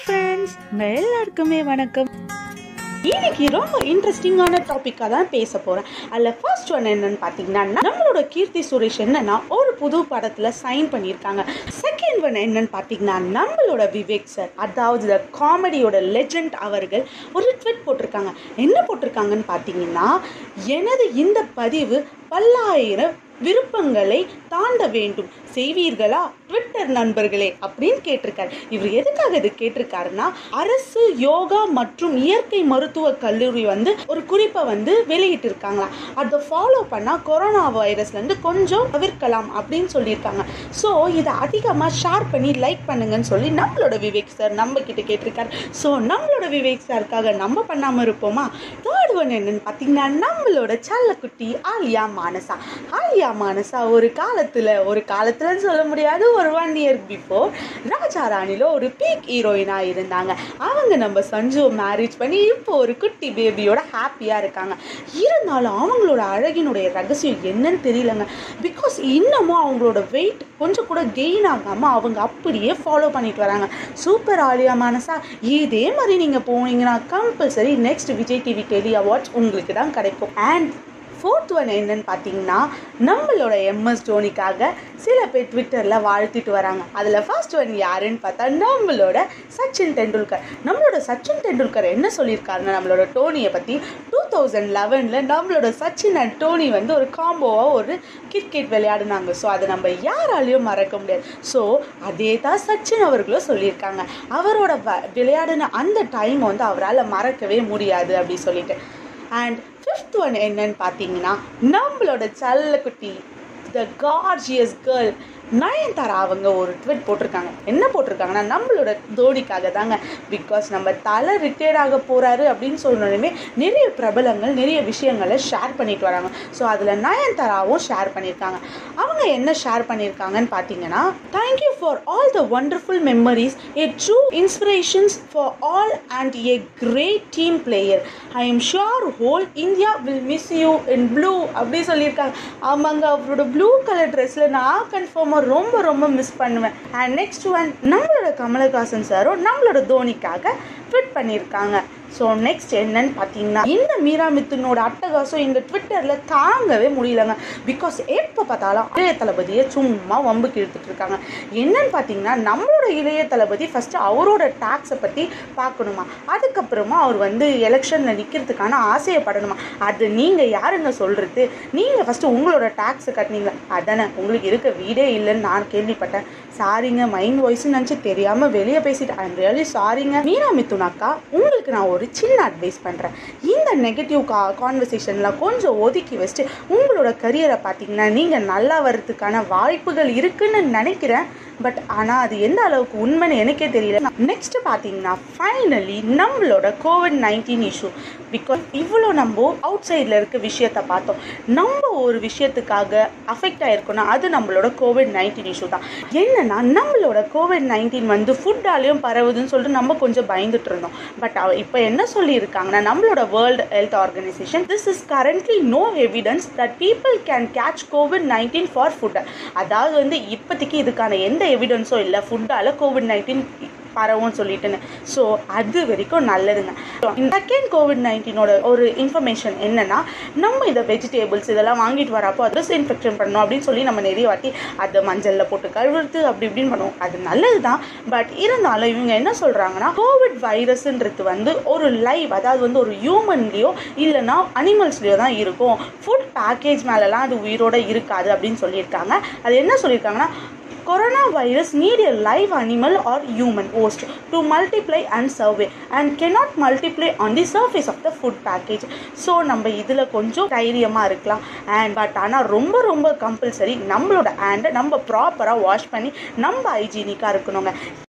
friends உங்கள் எல்லாருக்குமே வணக்கம் இன்னைக்கு ரொம்ப இன்ட்ரெஸ்டிங்கான டாப்பிக்காக தான் பேச போகிறேன் அதில் ஃபர்ஸ்ட் ஒன் என்னன்னு பார்த்தீங்கன்னா நம்மளோட கீர்த்தி சுரேஷ் என்னன்னா ஒரு புது படத்தில் சைன் பண்ணியிருக்காங்க செகண்ட் ஒன் என்னன்னு பார்த்தீங்கன்னா நம்மளோட விவேக் சார் அதாவது the காமெடியோட லெஜண்ட் அவர்கள் ஒரு ட்வீட் போட்டிருக்காங்க என்ன போட்டிருக்காங்கன்னு பார்த்தீங்கன்னா எனது இந்த பதிவு பல்லாயிரம் விருப்பங்களை தாண்ட வேண்டும் செய்வீர்களா ட்விட்டர் நண்பர்களே அப்படின்னு கேட்டிருக்காரு இவர் எதுக்காக இது கேட்டிருக்காருன்னா அரசு யோகா மற்றும் இயற்கை மருத்துவ கல்லூரி வந்து ஒரு குறிப்பை வந்து வெளியிட்டிருக்காங்களா அதை ஃபாலோ பண்ணால் கொரோனா வைரஸ்லேருந்து கொஞ்சம் தவிர்க்கலாம் அப்படின்னு சொல்லியிருக்காங்க ஸோ இதை அதிகமாக ஷேர் பண்ணி லைக் பண்ணுங்கன்னு சொல்லி நம்மளோட விவேக் சார் நம்ம கிட்ட கேட்டிருக்காரு ஸோ நம்மளோட விவேக் சாருக்காக நம்ம பண்ணாமல் இருப்போமா தேர்ட் ஒன் என்னன்னு பார்த்தீங்கன்னா நம்மளோட செல்லக்குட்டி ஆலியா மானசா ஆலியா மானசா ஒரு காலத்தில் ஒரு காலத்துலன்னு சொல்ல முடியாது ஒரு ஒன் இயர் பிஃபோர் ராஜா ராணியில் ஒரு பீக் ஹீரோயினாக இருந்தாங்க அவங்க நம்ம சஞ்சு மேரேஜ் பண்ணி இப்போ ஒரு குட்டி பேபியோட ஹாப்பியாக இருக்காங்க இருந்தாலும் அவங்களோட அழகினுடைய ரகசியம் என்னன்னு தெரியலங்க பிகாஸ் இன்னமும் அவங்களோட வெயிட் கொஞ்சம் கூட கெயின் ஆகாமல் அவங்க அப்படியே ஃபாலோ பண்ணிட்டு வராங்க சூப்பர் ஆலியா மானசா இதே மாதிரி நீங்கள் போனீங்கன்னா compulsory next Vijay TV tele awards உங்களுக்கு தான் கிடைக்கும் அண்ட் ஃபோர்த் ஒன் என்னன்னு பார்த்தீங்கன்னா நம்மளோட எம்எஸ் தோனிக்காக சில பேர் ட்விட்டரில் வாழ்த்திட்டு வராங்க அதில் ஃபர்ஸ்ட் ஒன் யாருன்னு பார்த்தா நம்மளோட சச்சின் டெண்டுல்கர் நம்மளோட சச்சின் டெண்டுல்கர் என்ன சொல்லியிருக்காருன்னா நம்மளோட டோனியை பற்றி டூ தௌசண்ட் லெவனில் நம்மளோட சச்சின் அண்ட் டோனி வந்து ஒரு காம்போவாக ஒரு கிரிக்கெட் விளையாடினாங்க ஸோ அதை நம்ம யாராலையும் மறக்க முடியாது ஸோ அதே தான் சச்சின் அவர்களும் சொல்லியிருக்காங்க அவரோட வ- விளையாடின அந்த டைம் வந்து அவரால் மறக்கவே முடியாது அப்படி சொல்லிட்டு அண்ட் ஃபிஃப்த் ஒன் என்னன்னு பார்த்தீங்கன்னா நம்மளோட செல்லக்குட்டி த கார்ஜியஸ் கேர்ள் நயன்தாரா அவங்க ஒரு ட்விட் போட்டிருக்காங்க என்ன போட்டிருக்காங்கன்னா நம்மளோட தோனிக்காக தாங்க பிகாஸ் நம்ம தலை ரிட்டையர்ட் ஆக போகிறாரு அப்படின்னு சொன்னோடனே நிறைய பிரபலங்கள் நிறைய விஷயங்களை ஷேர் பண்ணிட்டு வராங்க ஸோ அதில் நயன்தாராவும் ஷேர் பண்ணியிருக்காங்க அவங்க என்ன ஷேர் பண்ணியிருக்காங்கன்னு பார்த்தீங்கன்னா thank you for all the wonderful memories a true inspirations for all and a great team player I am sure whole India will miss you in blue அப்படி சொல்லியிருக்காங்க ஆமாங்க அவரோட ப்ளூ கலர் ட்ரெஸ்ஸில் நான் கன்ஃபார்மாக ரொம்ப ரொம்ப மிஸ் பண்ணுவேன் அண்ட் நெக்ஸ்ட் ஒன் நம்மளோட கமலஹாசன் சாரும் நம்மளோட தோனிக்காக ட்விட் பண்ணியிருக்காங்க ஸோ நெக்ஸ்ட் என்னன்னு பார்த்தீங்கன்னா இந்த மீரா மித்துனோட அட்டகாசம் இந்த ட்விட்டரில் தாங்கவே முடியலங்க பிகாஸ் எப்போ பார்த்தாலும் இளைய தளபதியை சும்மா வம்புக்கு இழுத்துட்டு இருக்காங்க என்னன்னு பார்த்தீங்கன்னா நம்மளோட இளைய தளபதி ஃபஸ்ட்டு அவரோட டேக்ஸை பற்றி பார்க்கணுமா அதுக்கப்புறமா அவர் வந்து எலெக்ஷனில் நிற்கிறதுக்கான ஆசையப்படணுமா அது நீங்கள் யாருங்க சொல்கிறது நீங்கள் ஃபஸ்ட்டு உங்களோட டேக்ஸை கட்டினீங்களா அதானே உங்களுக்கு இருக்க வீடே இல்லைன்னு நான் கேள்விப்பட்டேன் சாரிங்க மைண்ட் வாய்ஸ்னு நினச்சி தெரியாமல் வெளியே பேசிட்டு ஐம் ரியலி சாரிங்க மீனா மித்துனாக்கா உங்களுக்கு நான் ஒரு சின்ன அட்வைஸ் பண்ணுறேன் இந்த நெகட்டிவ் கா கான்வர்சேஷன்லாம் கொஞ்சம் ஒதுக்கி வச்சுட்டு உங்களோட கரியரை பார்த்தீங்கன்னா நீங்கள் நல்லா வர்றதுக்கான வாய்ப்புகள் இருக்குன்னு நினைக்கிறேன் பட் ஆனால் அது எந்த அளவுக்கு உண்மைன்னு எனக்கே தெரியல நெக்ஸ்ட் பார்த்தீங்கன்னா ஃபைனலி நம்மளோட கோவிட் நைன்டீன் இஷ்யூ பிகாஸ் இவ்வளோ நம்ம அவுட் சைடில் இருக்க விஷயத்த பார்த்தோம் நம்ம ஒரு விஷயத்துக்காக அஃபெக்ட் ஆயிருக்கோம்னா அது நம்மளோட கோவிட் நைன்டீன் இஷ்யூ தான் என்னன்னா நம்மளோட கோவிட் நைன்டீன் வந்து ஃபுட்டாலையும் பரவுதுன்னு சொல்லிட்டு நம்ம கொஞ்சம் பயந்துட்டு இருந்தோம் பட் இப்போ என்ன சொல்லியிருக்காங்கன்னா நம்மளோட world health organisation this is currently no evidence that people can catch COVID nineteen for food அதாவது வந்து இப்போதைக்கு இதுக்கான எந்த எவிடன்ஸும் இல்லை ஃபுட்டால் கோவிட் நைன்டீன் பரவும் சொல்லிட்டுன்னு ஸோ அது வரைக்கும் நல்லதுங்க செகண்ட் கோவிட் நைன்டீனோட ஒரு இன்ஃபர்மேஷன் என்னன்னா நம்ம இதை வெஜிடேபிள்ஸ் இதெல்லாம் வாங்கிட்டு வரப்போ அது டிஸ்இன்ஃபெக்ஷன் பண்ணணும் அப்படின்னு சொல்லி நம்ம நிறைய வாட்டி அதை மஞ்சளில் போட்டு கழுவுறது அப்படி இப்படின்னு பண்ணுவோம் அது நல்லது தான் பட் இருந்தாலும் இவங்க என்ன சொல்கிறாங்கன்னா கோவிட் வைரஸ்ன்றது வந்து ஒரு லைவ் அதாவது வந்து ஒரு ஹியூமன்லேயோ இல்லைன்னா அனிமல்ஸ்லேயோ தான் இருக்கும் ஃபுட் பேக்கேஜ் மேலெலாம் அது உயிரோட இருக்காது அப்படின்னு சொல்லியிருக்காங்க அது என்ன சொல்லியிருக்காங்கன்னா coronavirus need a live animal or human host to multiply and survey and cannot multiply on the surface of the food package so நம்ம இதில் கொஞ்சம் தைரியமாக இருக்கலாம் அண்ட் பட் ஆனால் ரொம்ப ரொம்ப கம்பல்சரி நம்மளோட ஹேண்டை நம்ம ப்ராப்பராக வாஷ் பண்ணி நம்ம ஹைஜீனிக்காக இருக்கணுங்க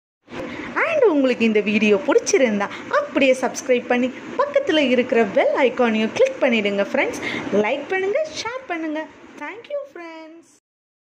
அண்ட் உங்களுக்கு இந்த வீடியோ பிடிச்சிருந்தா அப்படியே சப்ஸ்கிரைப் பண்ணி பக்கத்தில் இருக்கிற பெல் ஐக்கானையும் கிளிக் பண்ணிடுங்க ஃப்ரெண்ட்ஸ் லைக் பண்ணுங்கள் ஷேர் பண்ணுங்கள் தேங்க்யூ ஃப்ரெண்ட்ஸ்